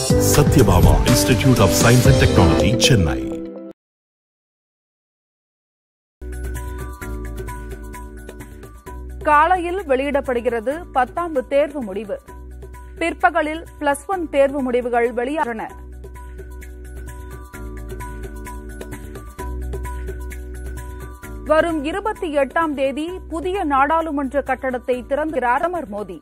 Satyabhama institute of science and technology Chennai காலையில் வெளியிடப்படுகிறது பத்தாம் தேர்வு முடிவு பிற்பகலில் பிளஸ் ஒன் தேர்வு முடிவுகள் வெளியாகின வரும் இருபத்தி எட்டாம் தேதி புதிய நாடாளுமன்ற கட்டடத்தை திறந்துகிறார் பிரதமர் மோடி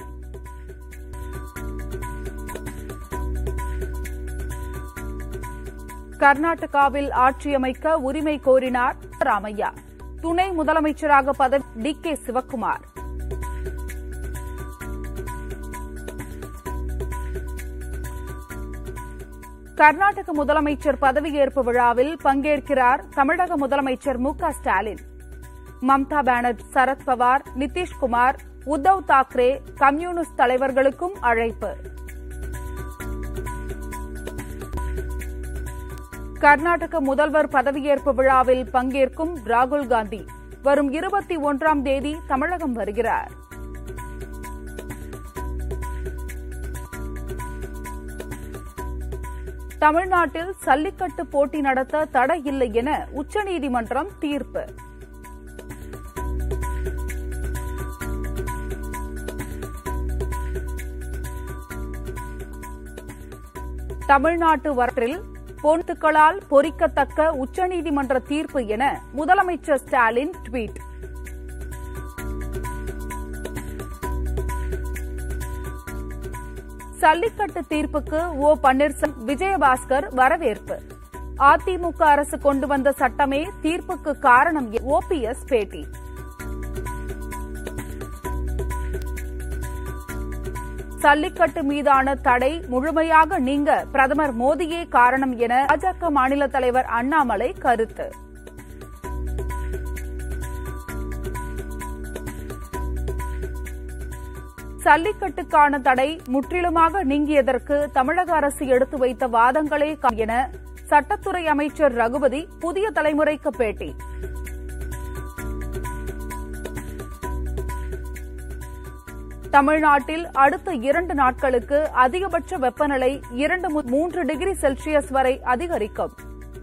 கர்நாடகாவில் ஆட்சியமைக்க உரிமை கோரினார் ராமையா துணை முதலமைச்சராக பதவி டி கே சிவக்குமார் கர்நாடக முதலமைச்சர் பதவியேற்பு விழாவில் பங்கேற்கிறார் தமிழக முதலமைச்சர் மு க ஸ்டாலின் மம்தா பானர்ஜி சரத்பவார் நிதிஷ்குமார் உத்தவ் தாக்கரே கம்யூனிஸ்ட் தலைவர்களுக்கும் அழைப்பு கர்நாடக முதல்வர் பதவியேற்பு விழாவில் பங்கேற்கும் ராகுல் காந்தி வரும் இருபத்தி ஒன்றாம் தேதி தமிழகம் வருகிறார் தமிழ்நாட்டில் சல்லிக்கட்டு போட்டி நடத்த தடை இல்லை என உச்சநீதிமன்றம் தீர்ப்பு தமிழ்நாட்டு வரற்றில் பொன்துக்களால் பொறிக்கத்தக்க உச்சநீதிமன்ற தீர்ப்பு என முதலமைச்சர் ஸ்டாலின் ட்வீட் சல்லிக்கட்டு தீர்ப்புக்கு ஓ பன்னீர்செல்வம் விஜயபாஸ்கர் வரவேற்பு அதிமுக அரசு கொண்டு வந்த சட்டமே தீர்ப்புக்கு காரணம் என ஓபிஎஸ் பேட்டி சல்லிக்கட்டு மீதான தடை முழுமையாக நீங்க பிரதமர் மோடியே காரணம் என பாஜக மாநில தலைவர் அண்ணாமலை கருத்து சல்லிக்கட்டுக்கான தடை முற்றிலுமாக நீங்கியதற்கு தமிழக அரசு எடுத்து வைத்த வாதங்களே காரணம் என சட்டத்துறை அமைச்சர் ரகுபதி புதிய தலைமுறைக்கு பேட்டி தமிழ்நாட்டில் அடுத்த இரண்டு நாட்களுக்கு அதிகபட்ச வெப்பநிலை இரண்டு முதல் மூன்று டிகிரி செல்சியஸ் வரை அதிகரிக்கும்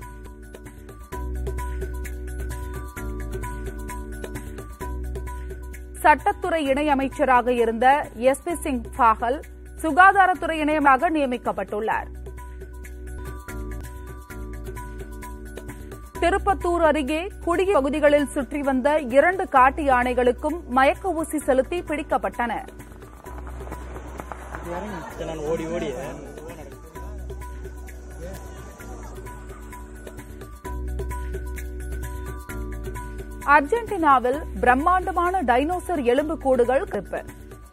சட்டத்துறை இணையமைச்சராக இருந்த எஸ் பி சிங் பாகல் சுகாதாரத்துறை இணையமாக நியமிக்கப்பட்டுள்ளார் திருப்பத்தூர் அருகே குடிய பகுதிகளில் சுற்றி வந்த இரண்டு காட்டு யானைகளுக்கும் மயக்க ஊசி செலுத்தி பிடிக்கப்பட்டன நான் ஓடி ஓடி அர்ஜென்டினாவில் பிரம்மாண்டமான டைனோசர் எலும்பு கூடுகள் கிரிப்பு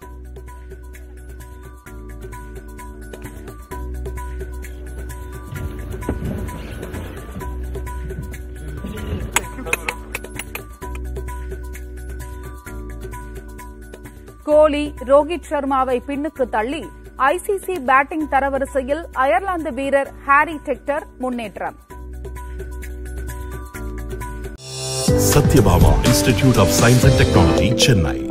கோலி ரோஹித் சர்மாவை பின்னுக்கு தள்ளி ஐசிசி பேட்டிங் தரவரிசையில் அயர்லாந்து வீரர் ஹாரி டெக்டர் முன்னேற்றம் Sathyabama institute of science and technology Chennai